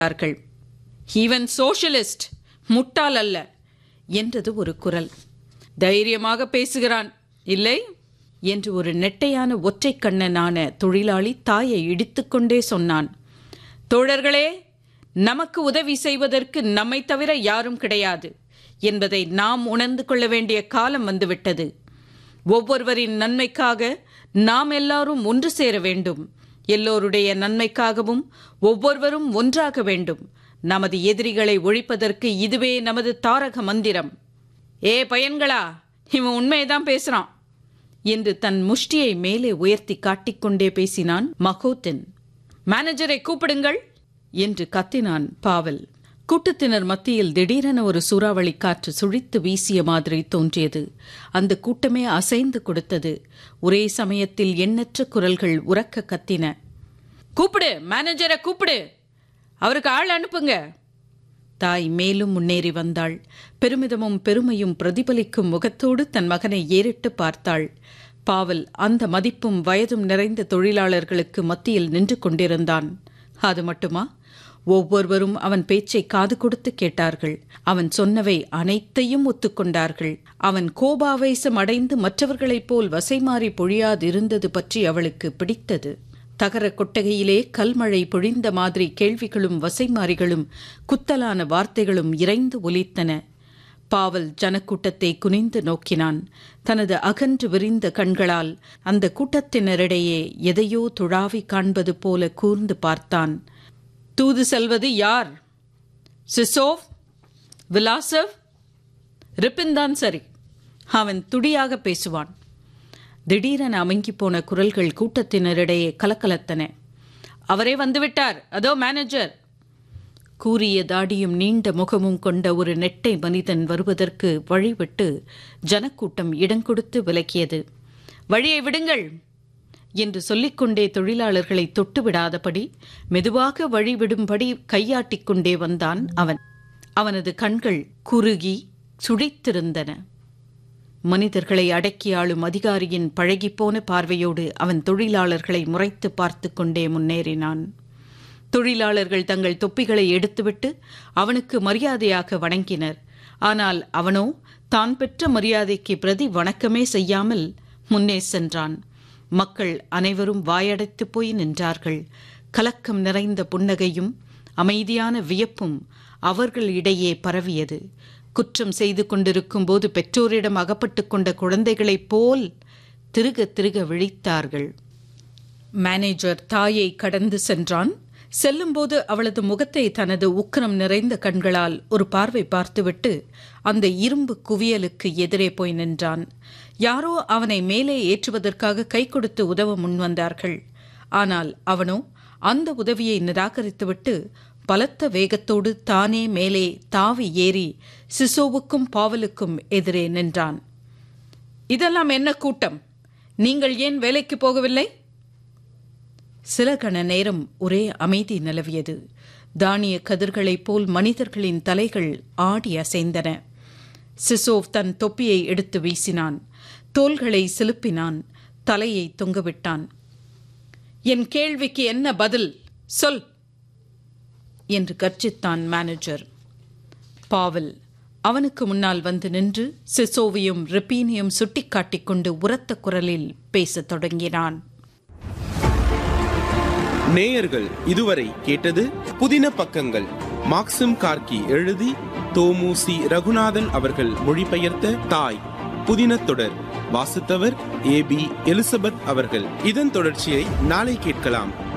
கொண்டார்கள் even socialist முட்டாள் அல்ல என்றது ஒரு குரல் தைரியமாக பேசுகிறான் இல்லை என்று ஒரு நெட்டையான ஒற்றைக் கண்ணனான தொழிலாளி தாயை இடித்துக்கொண்டே சொன்னான் தோழர்களே நமக்கு உதவி செய்வதற்கு நம்மை தவிர யாரும் கிடையாது என்பதை நாம் உணர்ந்து கொள்ள வேண்டிய காலம் வந்துவிட்டது ஒவ்வொருவரின் நன்மைக்காக நாம் எல்லாரும் ஒன்று சேர வேண்டும் எல்லோருடைய நன்மைக்காகவும் ஒவ்வொருவரும் ஒன்றாக வேண்டும் நமது எதிரிகளை ஒழிப்பதற்கு இதுவே நமது தாரக மந்திரம் ஏ பையன்களா இவன் உண்மையைதான் பேசுறான் என்று தன் முஷ்டியை மேலே உயர்த்தி காட்டிக்கொண்டே பேசினான் மகோத்தன் மேனேஜரை கூப்பிடுங்கள் என்று கத்தினான் பாவல் கூட்டத்தினர் மத்தியில் திடீரென ஒரு சூறாவளி காற்று சுழித்து வீசிய மாதிரி தோன்றியது அந்த கூட்டமே அசைந்து கொடுத்தது ஒரே சமயத்தில் எண்ணற்ற குரல்கள் உறக்க கத்தின கூப்பிடு மேனேஜரை கூப்பிடு அவருக்கு ஆள் அனுப்புங்க தாய் மேலும் முன்னேறி வந்தாள் பெருமிதமும் பெருமையும் பிரதிபலிக்கும் முகத்தோடு தன் மகனை ஏறிட்டு பார்த்தாள் பாவல் அந்த மதிப்பும் வயதும் நிறைந்த தொழிலாளர்களுக்கு மத்தியில் நின்று கொண்டிருந்தான் அது மட்டுமா ஒவ்வொருவரும் அவன் பேச்சை காது கொடுத்து கேட்டார்கள் அவன் சொன்னவை அனைத்தையும் ஒத்துக்கொண்டார்கள் அவன் கோபாவேசம் அடைந்து மற்றவர்களைப் போல் வசைமாறி பொழியாதிருந்தது பற்றி அவளுக்கு பிடித்தது தகர கொட்டகையிலே கல்மழை பொழிந்த மாதிரி கேள்விகளும் வசைமாறிகளும் குத்தலான வார்த்தைகளும் இறைந்து ஒலித்தன பாவல் ஜனக்கூட்டத்தை குனிந்து நோக்கினான் தனது அகன்று விரிந்த கண்களால் அந்த கூட்டத்தினரிடையே எதையோ துழாவி காண்பது போல கூர்ந்து பார்த்தான் தூது செல்வது யார் சிசோவ் விலாசவ் ரிப்பின்தான் சரி அவன் துடியாக பேசுவான் திடீரென அமங்கி போன குரல்கள் கூட்டத்தினரிடையே கலக்கலத்தன அவரே வந்துவிட்டார் அதோ மேனேஜர் கூறிய தாடியும் நீண்ட முகமும் கொண்ட ஒரு நெட்டை மனிதன் வருவதற்கு வழிவிட்டு ஜனக்கூட்டம் இடங்கொடுத்து விலக்கியது வழியை விடுங்கள் என்று சொல்லிக்கொண்டே தொழிலாளர்களை தொட்டுவிடாதபடி மெதுவாக வழிவிடும்படி கையாட்டிக் கொண்டே வந்தான் அவன் அவனது கண்கள் குறுகி சுழித்திருந்தன மனிதர்களை அடக்கி ஆளும் அதிகாரியின் பழகிப்போன பார்வையோடு அவன் தொழிலாளர்களை முறைத்து பார்த்து கொண்டே முன்னேறினான் தொழிலாளர்கள் தங்கள் தொப்பிகளை எடுத்துவிட்டு அவனுக்கு மரியாதையாக வணங்கினர் ஆனால் அவனோ தான் பெற்ற மரியாதைக்கு பிரதி வணக்கமே செய்யாமல் முன்னே சென்றான் மக்கள் அனைவரும் வாயடைத்து போய் நின்றார்கள் கலக்கம் நிறைந்த புன்னகையும் அமைதியான வியப்பும் அவர்களிடையே பரவியது குற்றம் செய்து கொண்டிருக்கும் போது பெற்றோரிடம் அகப்பட்டு கொண்ட குழந்தைகளைப் போல் திருக திருக விழித்தார்கள் மேனேஜர் தாயை கடந்து சென்றான் செல்லும்போது அவளது முகத்தை தனது உக்கிரம் நிறைந்த கண்களால் ஒரு பார்வை பார்த்துவிட்டு அந்த இரும்பு குவியலுக்கு எதிரே போய் நின்றான் யாரோ அவனை மேலே ஏற்றுவதற்காக கை கொடுத்து உதவ முன்வந்தார்கள் ஆனால் அவனோ அந்த உதவியை நிராகரித்துவிட்டு பலத்த வேகத்தோடு தானே மேலே தாவி ஏறி சிசோவுக்கும் பாவலுக்கும் எதிரே நின்றான் இதெல்லாம் என்ன கூட்டம் நீங்கள் ஏன் வேலைக்கு போகவில்லை சில கண நேரம் ஒரே அமைதி நிலவியது தானிய கதிர்களைப் போல் மனிதர்களின் தலைகள் ஆடி அசைந்தன சிசோவ் தன் தொப்பியை எடுத்து வீசினான் தோள்களை சிலுப்பினான் தலையை தொங்கவிட்டான் என் கேள்விக்கு என்ன பதில் சொல் என்று கர்ஜித்தான் மேனேஜர் பாவல் அவனுக்கு முன்னால் வந்து நின்று சிசோவையும் ரிப்பீனையும் சுட்டிக்காட்டிக் கொண்டு உரத்த குரலில் பேசத் தொடங்கினான் நேயர்கள் இதுவரை கேட்டது புதின பக்கங்கள் மாக்சிம் கார்கி எழுதி தோமுசி ரகுநாதன் அவர்கள் மொழிபெயர்த்த தாய் புதின தொடர் வாசித்தவர் ஏ பி எலிசபெத் அவர்கள் இதன் தொடர்ச்சியை நாளை கேட்கலாம்